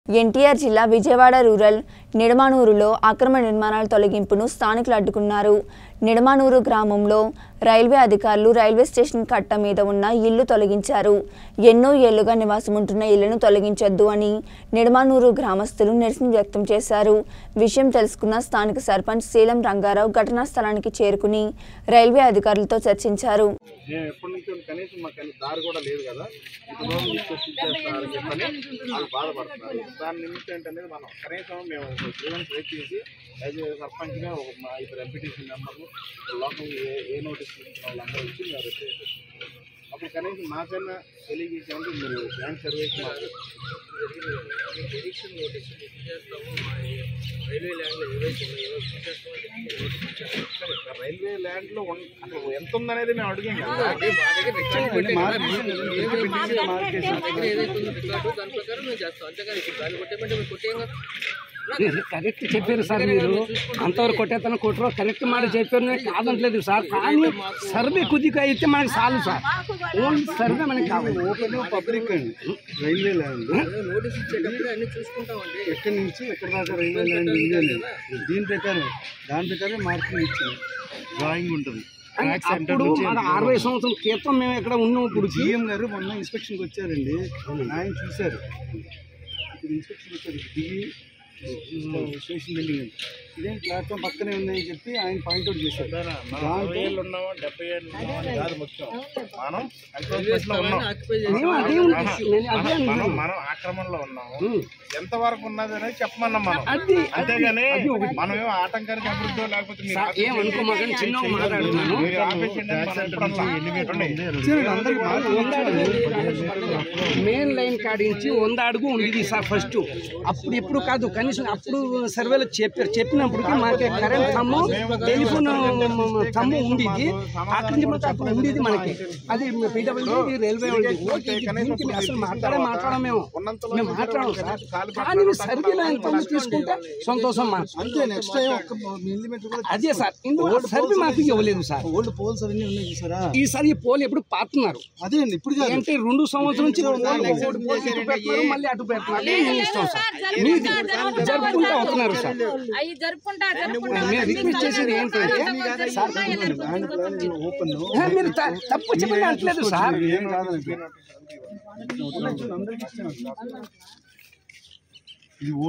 ఎన్టీఆర్ జిల్లా విజయవాడ రూరల్ నిడమానూరులో అక్రమ నిర్మాణాల తొలగింపును స్థానికులు అడ్డుకున్నారు నిడమానూరు గ్రామంలో రైల్వే అధికారులు రైల్వే స్టేషన్ కట్ట మీద ఉన్న ఇల్లు తొలగించారు ఎన్నో ఏళ్లుగా నివాసముంటున్న ఇళ్లను తొలగించొద్దు అని నిడమానూరు గ్రామస్తులు నిరసన వ్యక్తం చేశారు విషయం తెలుసుకున్న స్థానిక సర్పంచ్ శీలం రంగారావు ఘటనా స్థలానికి చేరుకుని రైల్వే అధికారులతో చర్చించారు మేము ఎప్పటి నుంచో కనీసం మాకు కనీసం దారి కూడా లేదు కదా ఇంత దూరం తీసుకొచ్చి ఇచ్చేస్తారని చెప్పని వాళ్ళు బాధపడుతున్నారు దాని నిమిత్తం ఏంటనేది మనం కనీసం మేము గ్రీవెన్స్ రేట్ చేసి యాజ్ ఏ సర్పంచ్గా ఒక మా ఇద్దరు ఎంపీటీసీ మెంబర్లు లోకల్ ఏ ఏ నోటీస్ ఇచ్చిన వాళ్ళందరూ వచ్చి మేము రిప్రజెంట్ చేస్తాం అప్పుడు కనీసం మాకైనా తెలియజేసామంటే మీరు బ్యాంక్ సర్వీస్ మాకు ఎడిక్షన్ నోటీస్ చేస్తాము మా రైల్వే ల్యాండ్లో ఏవైతే ఉన్నాయో చేస్తామని రైల్వే ల్యాండ్ లో ఉన్న- అసలు ఎంత ఉందనేది మేము అడిగాం కదా మా దగ్గర రికార్డు పెట్టే కదా, ఏవైతే మా దగ్గర ఏదైతే ఉందో రికార్డు దాని ప్రకారం మేము చేస్తాం అంతేగాని ఇప్పుడు దాన్ని కొట్టేమంటే మేము కొట్టేయం కదా కరెక్ట్ చెప్పారు సార్ మీరు అంతవరకు కొట్టేతను కొట్టరు కరెక్ట్ మాట చెప్పారు నేను కాదంటలేదు సార్ కానీ సర్వే కొద్దిగా అయితే మనకి చాలు సార్ ఓన్లీ సర్వే మనకి కావాలి ఓపెన్ పబ్లిక్ అండి రైల్వే ల్యాండ్ అదే నోటీస్ ఇచ్చేటప్పుడు అన్ని చూసుకుంటామండి ఎక్కడి నుంచి ఎక్కడి దాకా రైల్వే ల్యాండ్ ఉంది అనేది దీని ప్రకారం దాని ప్రకారం మార్కింగ్ ఇచ్చాం డ్రాయింగ్ ఉంటుంది కానీ అప్పుడు మన అరవై సంవత్సరం క్రితం మేము ఇక్కడ ఉన్నాం ఇప్పుడు సీఎం గారు మొన్న ఇన్స్పెక్షన్కి వచ్చారండి ఆయన చూశారు ఇప్పుడు ఇన్స్పెక్షన్ వచ్చారు దిగి స్టేషన్ బిల్డింగ్ అని. ఇదేం ప్లాట్ఫామ్ పక్కనే ఉందని చెప్పి ఆయన పాయింట్అవుట్ చేశారు దాంట్లో కాదు ముఖ్యం మనం ఎన్క్రోచ్మెంట్ లో ఉన్నాం ఆక్యుపై మేము అదే ఉంది. నేను అదే మనం అంటున్నాను. మనం ఆక్రమణలో ఉన్నాము ఉం. ఎంత వరకు ఉన్నది అనేది చెప్పమన్నాం మనం అది అంతేగాని మనం ఏమో ఆటంకానికి అభివృద్ధి లేకపోతే మీరు సార్, ఏం అనుకోమాకండి చిన్నగా మాట్లాడుతున్నాను మీరు ఆపేసిండి అని మనం ఎప్పుడన్నా మెయిన్ లైన్ కాడించి వంద అడుగు ఉండేది సార్ ఫస్ట్ అప్పుడు ఎప్పుడు కాదు కనీసం అప్పుడు సర్వేలో చెప్పారు చెప్పినప్పటికీ మాకు కరెంట్ తమ్ము టెలిఫోన్ తమ్ము ఉండేది అక్కడి నుంచి మాకు అప్పుడు ఉండేది మనకి అది పీడబ్ల్యూ రైల్వే ఉండేది ఓకే దీనికి మేము అసలు మాట్లాడే మాట్లాడడం మేము మేము మాట్లాడము సార్ కానీ మీరు సర్వేలో ఎంత ఉంది తీసుకుంటే సంతోషం మాకు అంతే నెక్స్ట్ టైం ఒక మిల్లీమీటర్ కూడా అదే సార్ ఇందులో సర్వే మాకు ఇవ్వలేదు సార్ ఓల్డ్ పోల్స్ అవన్నీ ఉన్నాయి చూసారా ఈసారి ఈ పోల్ ఎప్పుడు పాతున్నారు అదే అండి ఇప్పుడు కాదు అంటే రెండు సంవత్సరం నుంచి పోల్ ఒకటి పోల్ ఇటు పెడుతున్నారు, మళ్ళీ అటు పెడుతున్నారు మీ ఇష్టం సార్ మీది జరుపుకుంటూ అవుతున్నారు సార్ అవి జరుపుకుంటా జరుపుకుంటా మేము రిక్వెస్ట్ చేసేది ఏంటంటే సార్ ఓపెన్ ఆ, మీరు త- తప్పు చెప్పండి అంటలేదు సార్ ఏం కాదండి అందరికీ ఇచ్చాను సార్ ఇది